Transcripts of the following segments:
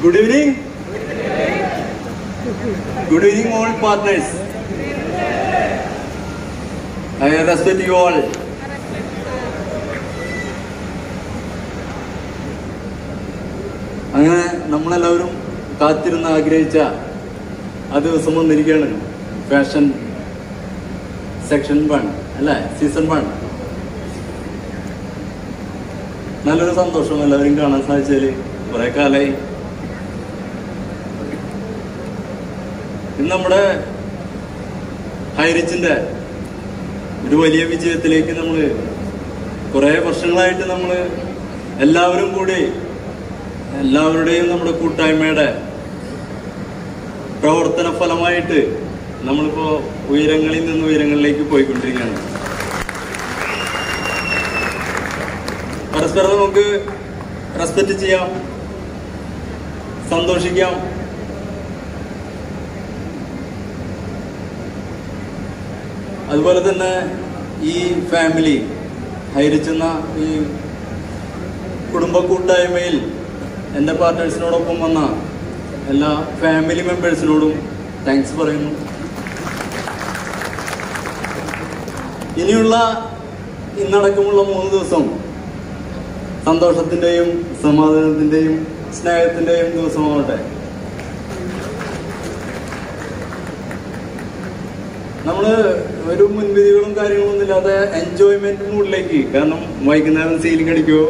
Good evening. Good evening, all partners. I respect you all. അങ്ങനെ നമ്മളെല്ലാവരും കാത്തിരുന്ന് ആഗ്രഹിച്ച ആ ദിവസം വന്നിരിക്കുകയാണ് ഫാഷൻ സെക്ഷൻ വൺ അല്ലേ സീസൺ വൺ നല്ലൊരു സന്തോഷം എല്ലാവരും കാണാൻ സാധിച്ചതിൽ കുറെ കാലമായി ഇന്ന് നമ്മുടെ ഹൈറിച്ചിന്റെ ഒരു വലിയ വിജയത്തിലേക്ക് നമ്മൾ കുറെ വർഷങ്ങളായിട്ട് നമ്മൾ എല്ലാവരും കൂടി എല്ലാവരുടെയും നമ്മുടെ കൂട്ടായ്മയുടെ പ്രവർത്തന ഫലമായിട്ട് നമ്മളിപ്പോ ഉയരങ്ങളിൽ നിന്ന് ഉയരങ്ങളിലേക്ക് പോയിക്കൊണ്ടിരിക്കുകയാണ് പരസ്പരം നമുക്ക് റെസ്പെക്ട് ചെയ്യാം സന്തോഷിക്കാം അതുപോലെ തന്നെ ഈ ഫാമിലി ഹൈരിച്ചെന്ന ഈ കുടുംബ കൂട്ടായ്മയിൽ എൻ്റെ പാർട്ട്നേഴ്സിനോടൊപ്പം വന്ന എല്ലാ ഫാമിലി മെമ്പേഴ്സിനോടും താങ്ക്സ് പറയുന്നു ഇനിയുള്ള ഇന്നടക്കമുള്ള മൂന്ന് ദിവസം സന്തോഷത്തിന്റെയും സമാധാനത്തിന്റെയും സ്നേഹത്തിന്റെയും ദിവസമാവട്ടെ നമ്മള് ഒരു മുൻവിധികളും കാര്യങ്ങളൊന്നും ഇല്ലാതെ എൻജോയ്മെന്റ് മൂഡിലേക്ക് കാരണം വൈകുന്നേരം സീലിംഗ് അടിക്കുവോ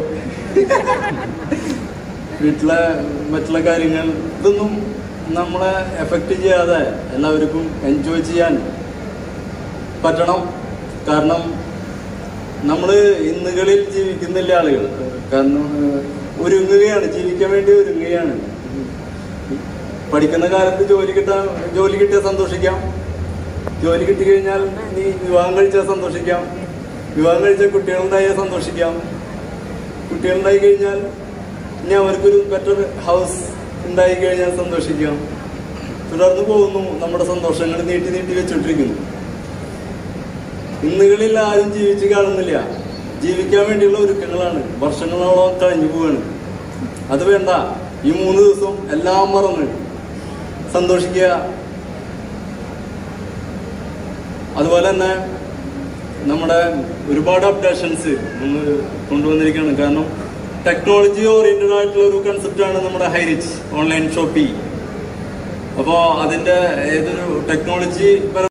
വീട്ടിലെ മറ്റുള്ള കാര്യങ്ങൾ ഇതൊന്നും നമ്മളെ എഫക്റ്റ് ചെയ്യാതെ എല്ലാവർക്കും എൻജോയ് ചെയ്യാൻ പറ്റണം കാരണം നമ്മൾ ഇന്നുകളിൽ ജീവിക്കുന്നില്ല ആളുകൾ കാരണം ഏഹ്, ഒരുങ്ങുകയാണ് ജീവിക്കാൻ വേണ്ടി ഒരുങ്ങുകയാണ് പഠിക്കുന്ന കാലത്ത് ജോലി കിട്ടാൻ ജോലി കിട്ടിയാൽ സന്തോഷിക്കാം ജോലി കിട്ടി കഴിഞ്ഞാൽ നീ വിവാഹം കഴിച്ചാൽ സന്തോഷിക്കാം വിവാഹം കഴിച്ചാൽ കുട്ടികളുണ്ടായാൽ സന്തോഷിക്കാം കുട്ടികളുണ്ടായി കഴിഞ്ഞാൽ ഇനി അവർക്കൊരു ബെറ്റർ ഹൗസ് ഉണ്ടായി കഴിഞ്ഞാൽ സന്തോഷിക്കാം തുടർന്ന് പോകുന്നു നമ്മുടെ സന്തോഷങ്ങൾ നീട്ടി നീട്ടി വെച്ചോണ്ടിരിക്കുന്നു ഇന്നുകളിൽ ആരും ജീവിച്ച് കാണുന്നില്ല ജീവിക്കാൻ വേണ്ടിയുള്ള ഒരുക്കങ്ങളാണ് വർഷങ്ങളോളം കഴിഞ്ഞു പോവാണ് അത് വേണ്ട ഈ മൂന്ന് ദിവസം എല്ലാം മറന്ന് സന്തോഷിക്കുക അതുപോലെ തന്നെ നമ്മുടെ ഒരുപാട് അപ്ഡേഷൻസ് നമ്മൾ കൊണ്ടുവന്നിരിക്കുകയാണ് കാരണം ടെക്നോളജി ഓറിയന്റഡ് ആയിട്ടുള്ള ഒരു കൺസെപ്റ്റാണ് നമ്മുടെ ഹൈറിച്ച് ഓൺലൈൻ ഷോപ്പിംഗ് അപ്പോൾ അതിന്റെ ഏതൊരു ടെക്നോളജി